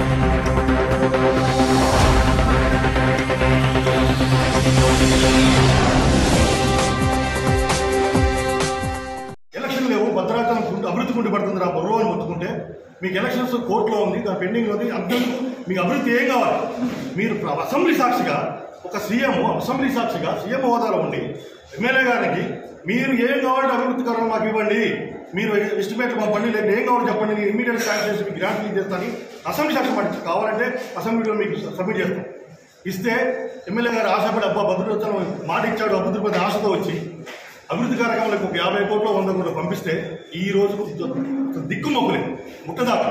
Election లేవు భద్రాచలం కుంటు అభివృద్ధి కుంటి పడుతుంది రా బొర్రో అని మొత్తుకుంటే మీకు ఎలక్షన్స్ కోర్టులో ఉంది దాని పెండింగ్ ఉంది అంతేందుకు మీకు అభివృద్ధి ఏం కావాలి మీరు ప్ర- అసెంబ్లీ సాక్షిగా ఒక సీఎం అసెంబ్లీ సాక్షిగా సీఎం హోదాలో ఉండి ఎమ్మెల్యే గారికి మీరు ఏం కావాలంటే అభివృద్ధి కారణం మాకు ఇవ్వండి మీరు ఎస్టిమేట్ పంపండి లేదా ఏం కావాలో చెప్పండి నేను ఇమీడియట్ స్టార్ట్ చేసి మీకు గ్రాంట్ ఇచ్చేస్తాను అసెంబ్లీ సాక్షి మాట కావాలంటే అసెంబ్లీలో మీకు సబ్మిట్ చేస్తాం ఇస్తే ఎమ్మెల్యే గారు ఆశపడి అబ్బా భద్రతను మాట ఇచ్చాడు అభివృద్ధి ఆశతో వచ్చి అభివృద్ధి కార్యక్రమాలకు ఒక యాభై కోట్లు వంద కోట్లు పంపిస్తే ఈ రోజు దిక్కు మొక్కులే ముట్టదాకా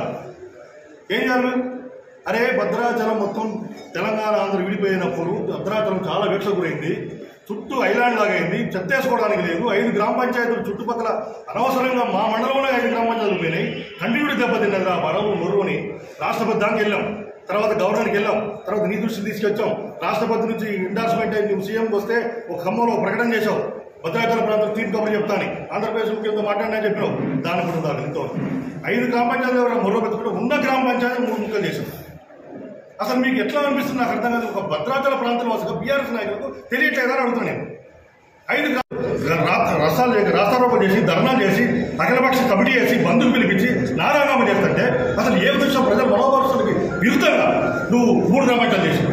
ఏం చేయాలి మేము? అరే భద్రాచలం మొత్తం తెలంగాణ ఆంధ్ర విడిపోయినప్పుడు భద్రాచలం చాలా వేక్ష గురైంది చుట్టూ ఐలాండ్ లాగా అయింది చెత్తేసుకోవడానికి లేదు ఐదు గ్రామ పంచాయతీలు చుట్టుపక్కల అనవసరంగా మా మండలంలో ఐదు గ్రామ పంచాయతీలు పోయినాయి కంటిన్యూటీ దెబ్బతిన్నది ఆ బరవు మొరువుని రాష్ట్రపతి దానికి వెళ్ళాం తర్వాత గవర్నర్కి వెళ్ళాం తర్వాత నీ దృష్టికి తీసుకొచ్చాం రాష్ట్రపతి నుంచి ఎండార్స్మెంట్ అయి నువ్వు సీఎంకి వస్తే ఒక ఖమ్మంలో ఒక ప్రకటన చేశావు భద్రాచల ప్రాంతం తీర్పు కబురు చెప్తాను ఆంధ్రప్రదేశ్ ముఖ్యంగా మాట్లాడినా చెప్పినావు దాని కూడా దాకా ఎంతో ఐదు గ్రామ పంచాయతీలు ఎవరైనా మొర్రో పెట్టుకుంటే ఉన్న గ్రామ పంచాయతీ మూడు ముక్కలు చేశాం అసలు మీకు ఎట్లా అనిపిస్తుంది నాకు అర్థం కాదు ఒక భద్రాచల ప్రాంతంలో అసలు బీఆర్ఎస్ నాయకులకు తెలియట్లేదని అడుగుతాను నేను ఐదు గ్రా- రా- రసాలు చేసి రాస్తారోపణ చేసి ధర్నా చేసి అఖిలపక్ష కమిటీ చేసి బంధువులు పిలిపించి నారాయణామం చేస్తుంటే అసలు ఏ ఉద్దేశం ప్రజల మనోభావానికి విరుద్ధంగా నువ్వు మూడు గ్రామాంటాలు చేసి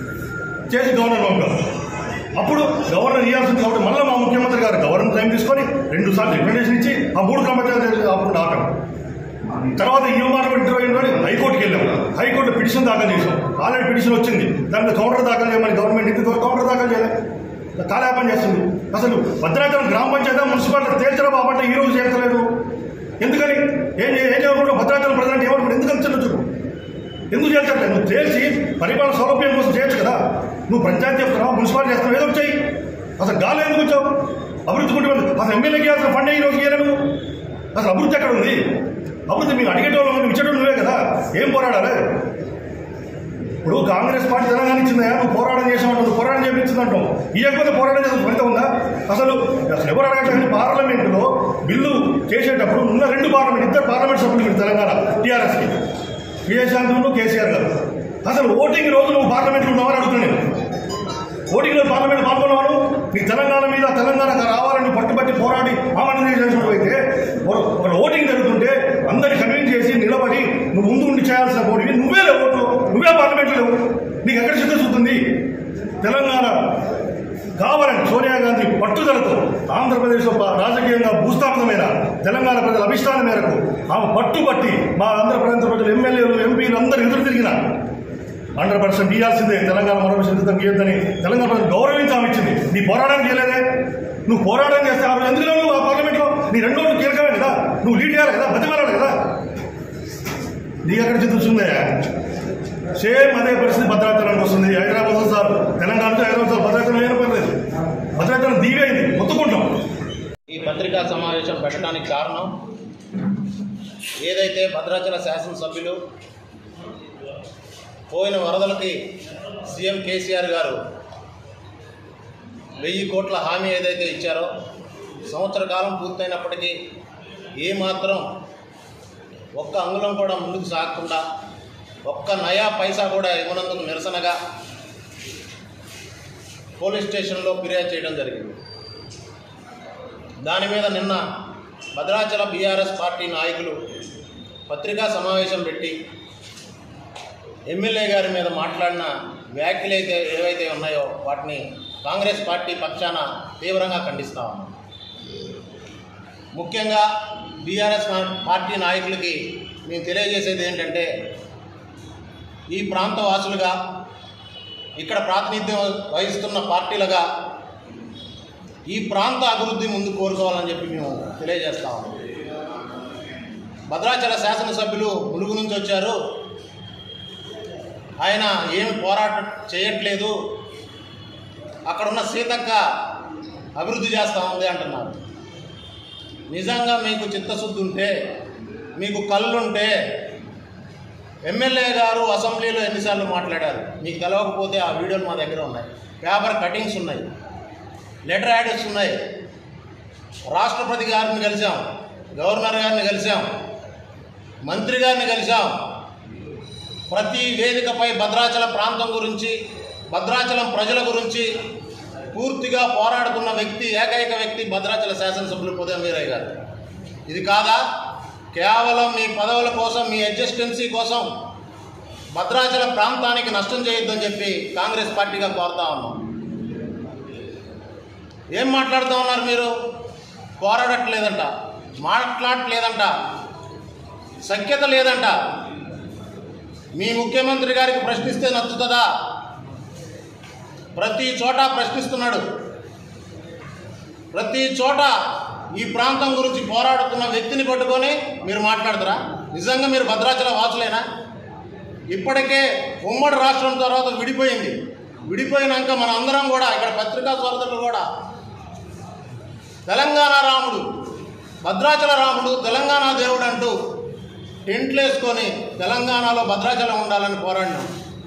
చేసి గవర్నర్ పంపావు అప్పుడు గవర్నర్ ఇవ్వాల్సింది కాబట్టి మళ్ళీ మా ముఖ్యమంత్రి గారు గవర్నర్ టైం తీసుకొని రెండు సార్లు రికమెండేషన్ ఇచ్చి ఆ మూడు గ్రామాంటాలు అప్పుడు ఆపడం తర్వాత ఈ మాట ఇరవై ఎనిమిది హైకోర్టుకి వెళ్ళాం హైకోర్టు పిటిషన్ దాఖలు చేసాం ఆల్రెడీ పిటిషన్ వచ్చింది దాని మీద కౌంటర్ దాఖలు చేయమని గవర్నమెంట్ ఇంత కౌంటర్ దాఖలు చేయలేదు కాలయాపన చేస్తుంది అసలు భద్రాచలం గ్రామ పంచాయతీ మున్సిపాలిటీ తేల్చడం బాబంటే ఈ రోజు చేస్తలేదు ఎందుకని ఏం ఏం చేయకుండా భద్రాచలం ప్రజలు ఏమనుకుంటే ఎందుకు అంచనా చెప్పు ఎందుకు చేస్తలేదు నువ్వు తేల్చి పరిపాలన సౌలభ్యం కోసం చేయొచ్చు కదా నువ్వు పంచాయతీ చెప్తున్నావు మున్సిపాలిటీ చేస్తున్నావు ఏదో వచ్చాయి అసలు గాలి ఎందుకు వచ్చావు అభివృద్ధి కుటుంబం అసలు ఎమ్మెల్యేకి ఇవ్వాల్సిన ఫండ్ ఈ రోజు ఇవ్వలేను అసలు అభివృద్ధి ఎక్కడ ఉంది అభివృద్ధి మీకు అడిగేటోళ్ళు నువ్వు ఇచ్చేటోళ్ళు నువ్వే కదా ఏం పోరాడాలి ఇప్పుడు కాంగ్రెస్ పార్టీ తెలంగాణ ఇచ్చిందా నువ్వు పోరాటం చేసావంటావు నువ్వు పోరాటం చేపించిందంటావు ఇవ్వకపోతే పోరాటం చేసిన ఫలితం ఉందా అసలు అసలు ఎవరు అడగట్లేదు పార్లమెంటులో బిల్లు చేసేటప్పుడు ఉన్న రెండు పార్లమెంట్ ఇద్దరు పార్లమెంట్ సభ్యులు మీరు తెలంగాణ టీఆర్ఎస్కి విజయశాంతి కేసీఆర్ గారు అసలు ఓటింగ్ రోజు నువ్వు పార్లమెంట్లో ఉన్నావని అడుగుతున్నాను నేను. ఓటింగ్లో పార్లమెంట్ పాల్గొన్నవాడు నీ తెలంగాణ మీద తెలంగాణకు రావాలని పట్టుబట్టి పోరాడి ఆమరణ చేసినట్టు అయితే ఒక ఓటింగ్ జరుగుతుంటే అందరిని కన్విన్స్ చేసి నిలబడి నువ్వు ముందు ఉండి చేయాల్సిన ఓటింగ్ నువ్వే లేవు ఓట్లు నువ్వే పార్లమెంట్లో లేవు నీకు ఎక్కడ చిత్తశుద్ధి తెలంగాణ కావాలని సోనియా గాంధీ పట్టుదలతో ఆంధ్రప్రదేశ్లో ప- రాజకీయంగా భూస్థాపితమైన తెలంగాణ ప్రజల అభిష్టానం మేరకు ఆమె పట్టుబట్టి మా ఆంధ్రప్రదేశ్ ప్రజలు ఎమ్మెల్యేలు ఎంపీలు అందరూ ఎదురు తిరిగిన హండ్రెడ్ పర్సెంట్ ఇవ్వాల్సిందే తెలంగాణ మరో సిద్ధం ఇవ్వద్దని తెలంగాణ ప్రజలు గౌరవించి ఆమె ఇచ్చింది నీ పోరాటం చేయలేదే నువ్వు పోరాటం చేస్తే ఆమె ఎందుకు లేవు నువ్వు ఆ పార్లమెంట్లో నీ రెండో ఓట్లు కీలకమే కదా నువ్వు లీడ్ చేయాలి కదా బతిమాలాలి కదా నీకు ఎక్కడ చిత్తుందా సేమ్ అదే పరిస్థితి భద్రాచలానికి వస్తుంది హైదరాబాద్ వస్తుంది సార్ తెలంగాణతో హైదరాబాద్ సార్ భద్రాచలం ఏం పర్లేదు భద్రాచలం దీవైంది మొత్తుకుంటాం ఈ పత్రికా సమావేశం పెట్టడానికి కారణం ఏదైతే భద్రాచల శాసనసభ్యులు పోయిన వరదలకి సీఎం కేసీఆర్ గారు వెయ్యి కోట్ల హామీ ఏదైతే ఇచ్చారో సంవత్సర కాలం పూర్తయినప్పటికీ ఏమాత్రం ఒక్క అంగుళం కూడా ముందుకు సాగకుండా ఒక్క నయా పైసా కూడా ఇవ్వనందుకు నిరసనగా పోలీస్ స్టేషన్లో ఫిర్యాదు చేయడం జరిగింది దాని మీద నిన్న భద్రాచల బీఆర్ఎస్ పార్టీ నాయకులు పత్రికా సమావేశం పెట్టి ఎమ్మెల్యే గారి మీద మాట్లాడిన వ్యాఖ్యలు అయితే ఏవైతే ఉన్నాయో వాటిని కాంగ్రెస్ పార్టీ పక్షాన తీవ్రంగా ఖండిస్తా ఉన్నాం ముఖ్యంగా బీఆర్ఎస్ పార్టీ నాయకులకి మేము తెలియజేసేది ఏంటంటే ఈ ప్రాంత వాసులుగా ఇక్కడ ప్రాతినిధ్యం వహిస్తున్న పార్టీలుగా ఈ ప్రాంత అభివృద్ధి ముందు కోరుకోవాలని చెప్పి మేము తెలియజేస్తా ఉన్నాం భద్రాచల శాసనసభ్యులు ములుగు నుంచి వచ్చారు ఆయన ఏమి పోరాటం చేయట్లేదు అక్కడున్న సీతక్క అభివృద్ధి చేస్తూ ఉంది అంటున్నారు నిజంగా మీకు చిత్తశుద్ధి ఉంటే మీకు కళ్ళుంటే ఎమ్మెల్యే గారు అసెంబ్లీలో ఎన్నిసార్లు మాట్లాడారు మీకు తెలవకపోతే ఆ వీడియోలు మా దగ్గర ఉన్నాయి పేపర్ కటింగ్స్ ఉన్నాయి లెటర్ యాడ్స్ ఉన్నాయి రాష్ట్రపతి గారిని కలిసాం గవర్నర్ గారిని కలిసాం మంత్రి గారిని కలిసాం ప్రతి వేదికపై భద్రాచల ప్రాంతం గురించి భద్రాచలం ప్రజల గురించి పూర్తిగా పోరాడుతున్న వ్యక్తి ఏకైక వ్యక్తి భద్రాచల శాసనసభ్యులు ఉదయం వీరయ్య గారు ఇది కాదా కేవలం మీ పదవుల కోసం మీ ఎగ్జిస్టెన్సీ కోసం భద్రాచల ప్రాంతానికి నష్టం చేయొద్దని చెప్పి కాంగ్రెస్ పార్టీగా కోరుతా ఉన్నాం ఏం మాట్లాడుతూ ఉన్నారు మీరు పోరాడట్లేదంట మాట్లాడట్లేదంట సఖ్యత లేదంట మీ ముఖ్యమంత్రి గారికి ప్రశ్నిస్తే నచ్చుతుందా ప్రతి చోట ప్రశ్నిస్తున్నాడు ప్రతి చోట ఈ ప్రాంతం గురించి పోరాడుతున్న వ్యక్తిని పట్టుకొని మీరు మాట్లాడతారా నిజంగా మీరు భద్రాచల వాసులేనా ఇప్పటికే ఉమ్మడి రాష్ట్రం తర్వాత విడిపోయింది విడిపోయినాక మన అందరం కూడా ఇక్కడ పత్రికా సోదరులు కూడా తెలంగాణ రాముడు భద్రాచల రాముడు తెలంగాణ దేవుడు అంటూ టెంట్లు వేసుకొని తెలంగాణలో భద్రాచలం ఉండాలని పోరాడినాం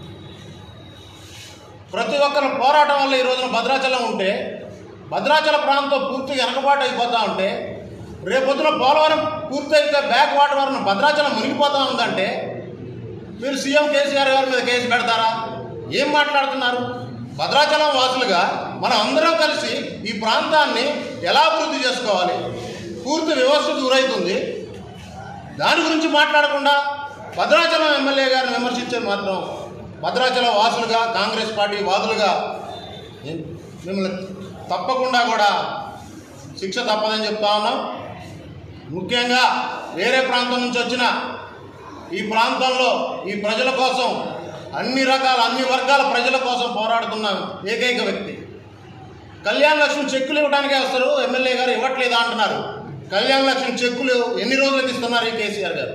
ప్రతి ఒక్కరి పోరాటం వల్ల ఈ రోజున భద్రాచలం ఉంటే భద్రాచల ప్రాంతం పూర్తిగా వెనకబాటు అయిపోతూ ఉంటే రేపొద్దున పోలవరం పూర్తయితే బ్యాక్ వాటర్ వరకు భద్రాచలం మునిగిపోతూ ఉందంటే మీరు సీఎం కేసీఆర్ గారి మీద కేసు పెడతారా ఏం మాట్లాడుతున్నారు భద్రాచలం వాసులుగా మనం అందరం కలిసి ఈ ప్రాంతాన్ని ఎలా అభివృద్ధి చేసుకోవాలి పూర్తి వ్యవస్థ గురవుతుంది దాని గురించి మాట్లాడకుండా భద్రాచలం ఎమ్మెల్యే గారిని విమర్శించేది మాత్రం భద్రాచలం వాసులుగా కాంగ్రెస్ పార్టీ వాదులుగా మిమ్మల్ని తప్పకుండా కూడా శిక్ష తప్పదని చెప్తా ఉన్నాం ముఖ్యంగా వేరే ప్రాంతం నుంచి వచ్చిన ఈ ప్రాంతంలో ఈ ప్రజల కోసం అన్ని రకాల అన్ని వర్గాల ప్రజల కోసం పోరాడుతున్న ఏకైక వ్యక్తి కళ్యాణ లక్ష్మి చెక్కులు ఇవ్వడానికే వస్తారు ఎమ్మెల్యే గారు ఇవ్వట్లేదా అంటున్నారు కళ్యాణ లక్ష్మి చెక్కులు ఎన్ని రోజులకు ఇస్తున్నారు ఈ కేసీఆర్ గారు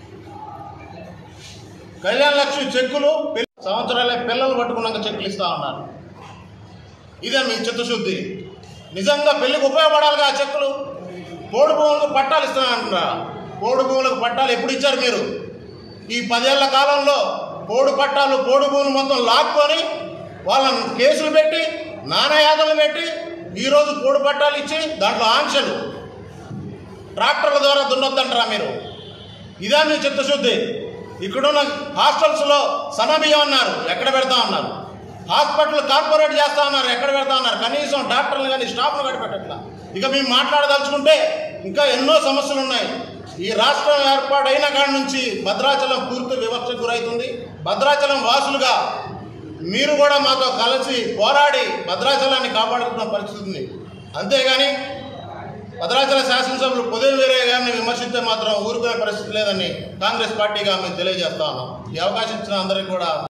కళ్యాణ లక్ష్మి చెక్కులు పిల్ల- సంవత్సరాలే పిల్లలు పట్టుకున్నాక చెక్కులు ఇస్తా ఉన్నారు ఇదే మీ చిత్తశుద్ధి నిజంగా పెళ్లికి ఉపయోగపడాలిగా ఆ చెక్కులు పోడు భూములకు పట్టాలు ఇస్తున్నారంటున్నారా పోడు భూములకు పట్టాలు ఎప్పుడు ఇచ్చారు మీరు ఈ పదేళ్ల కాలంలో పోడు పట్టాలు పోడు భూములు మొత్తం లాక్కొని వాళ్ళని కేసులు పెట్టి నాణయాదలు పెట్టి ఈరోజు పోడు పట్టాలు ఇచ్చి దాంట్లో ఆంక్షలు ట్రాక్టర్ల ద్వారా దున్నొద్దంటారా మీరు ఇదా మీ చిత్తశుద్ధి ఇక్కడున్న హాస్టల్స్లో సన్నబియ్యం అన్నారు ఎక్కడ పెడతా ఉన్నారు హాస్పిటల్ కార్పొరేట్ చేస్తా ఉన్నారు ఎక్కడ పెడతా ఉన్నారు కనీసం డాక్టర్లు కానీ స్టాఫ్ను కానీ పెట్టట్లా ఇక మేము మాట్లాడదలుచుకుంటే ఇంకా ఎన్నో సమస్యలు ఉన్నాయి ఈ రాష్ట్రం ఏర్పాటైన కాడి నుంచి భద్రాచలం పూర్తి వివక్షకు గురవుతుంది భద్రాచలం వాసులుగా మీరు కూడా మాతో కలిసి పోరాడి భద్రాచలాన్ని కాపాడుతున్న పరిస్థితి ఉంది అంతేగాని భద్రాచల శాసనసభ్యులు పొదవి వీరయ్య గారిని విమర్శిస్తే మాత్రం ఊరుకునే పరిస్థితి లేదని కాంగ్రెస్ పార్టీగా మేము తెలియజేస్తా ఉన్నాం ఈ అవకాశం ఇచ్చిన అందరికీ కూడా